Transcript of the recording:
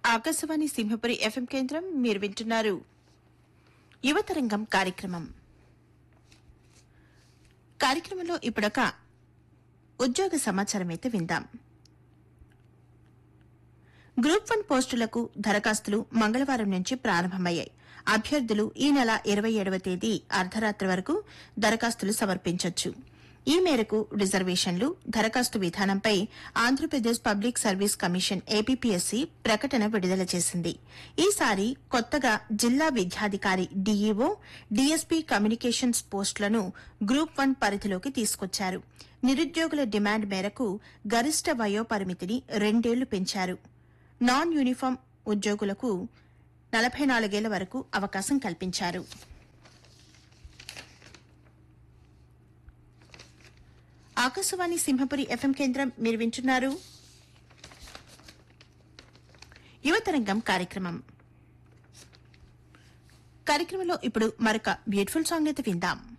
Akashvani Simhapuri FM కేంద్రం మీరు వింటున్నారు యువతరంగం కార్యక్రమం కార్యక్రమంలో ఇప్పుడొక ఉద్యోగ సమాచారం అయితే విందాం గ్రూప్ వన్ పోస్టులకు దరఖాస్తులు మంగళవారం నుంచి ప్రారంభమయ్యాయి అభ్యర్థులు ఈ నెల ఇరవై ఏడవ తేదీ అర్ధరాత్రి వరకు దరఖాస్తులు సమర్పించొచ్చు ఈ మేరకు రిజర్వేషన్లు దరఖాస్తు విధానంపై Andhra Pradesh public service commission APPSC ప్రకటన విడుదల చేసింది ఈసారి కొత్తగా జిల్లా విద్యాధికారి డీఈఓ డీఎస్పీ కమ్యూనికేషన్స్ పోస్టులను గ్రూప్ వన్ పరిధిలోకి తీసుకొచ్చారు నిరుద్యోగుల డిమాండ్ మేరకు గరిష్ట వయోపరిమితిని రెండేళ్లు పెంచారు నాన్ యూనిఫామ్ ఉద్యోగులకు నలభై నాలుగేళ్ల వరకు అవకాశం కల్పించారు ఆకాశవాణి సింహపురి ఎఫ్ఎం కేంద్రం మీరు వింటున్నారు యువతరంగం కార్యక్రమం కార్యక్రమంలో ఇప్పుడు మరొక బ్యూటిఫుల్ సాంగ్ అయితే విందాం